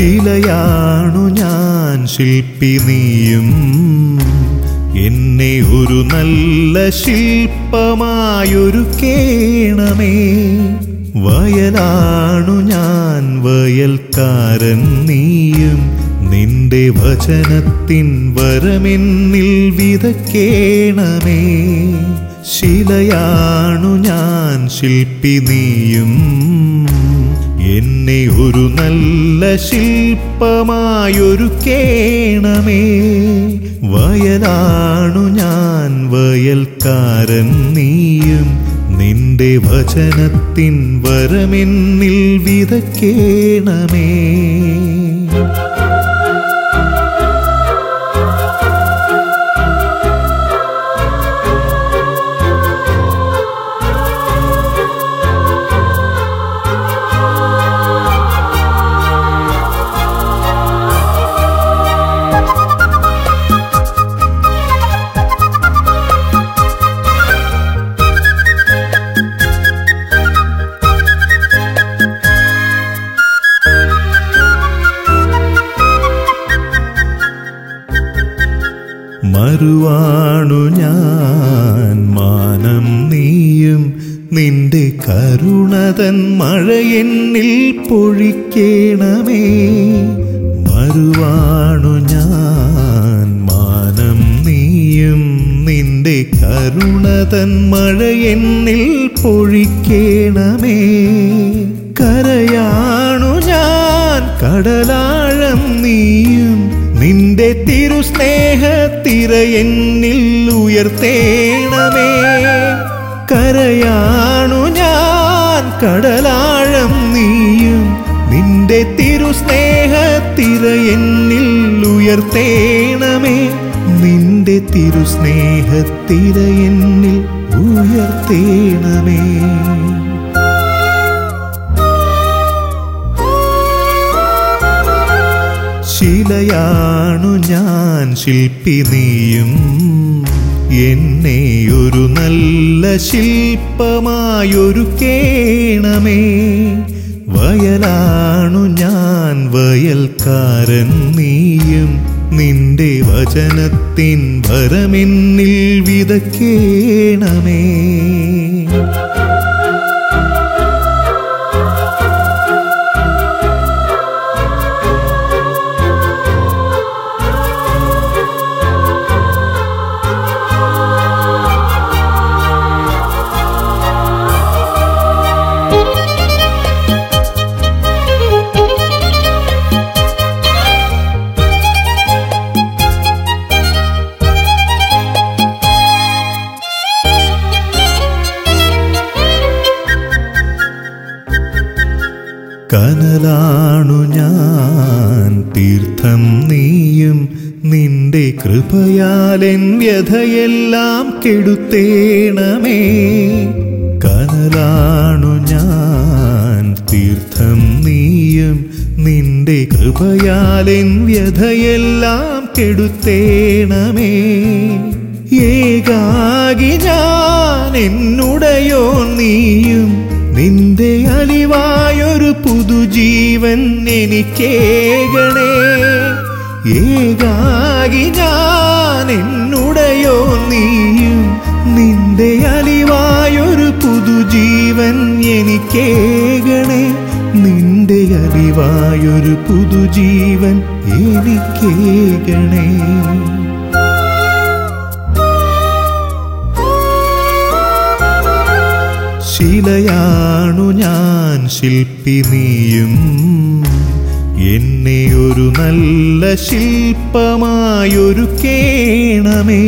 ശിലയാണു ഞാൻ ശില്പി നീയും എന്നെ ഒരു നല്ല ശില്പമായൊരു കേണമേ വയലാണു ഞാൻ വയൽക്കാരൻ നീയും നിന്റെ വചനത്തിൻ വരമെന്നിൽ വിതക്കേണമേ ശിലയാണു ഞാൻ ശില്പി നീയും എന്നെ ഒരു നല്ല ശില്പമായൊരു കേണമേ വയലാണു ഞാൻ വയൽക്കാരൻ നീയും നിന്റെ വചനത്തിൻ വരമെന്നിൽ വിതക്കേണമേ മറുവാണു ഞാൻ മാനം നീയും നിന്റെ കരുണതൻ മഴയെന്നിൽ പൊഴിക്കേണമേ മറുവാണു ഞാൻ മാനം നീയും നിന്റെ കരുണതൻ മഴയെന്നിൽ പൊഴിക്കേണമേ കരയാണു ഞാൻ കടലാഴം നീയും നിന്റെ തിരുസ്നേഹത്തിര എന്നിൽ ഉയർത്തേണമേ കരയാണു ഞാൻ കടലാഴം നീയും നിന്റെ തിരുസ്നേഹത്തിര എന്നിൽ ഉയർത്തേണമേ നിന്റെ തിരുസ്നേഹത്തിര എന്നിൽ ഉയർത്തേണമേ ശിലയാണു ഞാൻ ശില്പി നീയും എന്നെ ഒരു നല്ല ശില്പമായൊരു കേണമേ വയലാണു ഞാൻ വയൽക്കാരൻ നീയും നിന്റെ വചനത്തിൻ ഭരമെന്നിൽ വിതക്കേണമേ കനലാണു ഞാൻ തീർത്ഥം നീയും നിന്റെ കൃപയാലെൻ വ്യഥയെല്ലാം കെടുത്തേണമേ കനലാണു ഞാൻ തീർത്ഥം നീയും നിന്റെ കൃപയാലെൻ വ്യഥയെല്ലാം കെടുത്തേണമേ ഏകാകി ഞാൻ എന്നുടയോ നീയും നിന്റെ അലിവായൊരു പുതുജീവൻ എനിക്കേകണേ ഏകാകി ഞാൻ എന്നുടയോ നീയും നിന്റെ അലിവായൊരു പുതുജീവൻ എനിക്കേകണേ നിന്റെ അലിവായൊരു പുതുജീവൻ എനിക്കേകണേ ശിലയാണു ഞാൻ ശില്പി നീയും എന്നെ ഒരു നല്ല ശില്പമായൊരു കേണമേ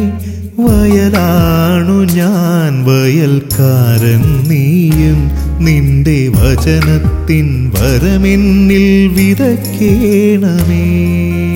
വയലാണു ഞാൻ വയൽക്കാരൻ നീയും നിന്റെ വചനത്തിൻ വരമെന്നിൽ വിതക്കേണമേ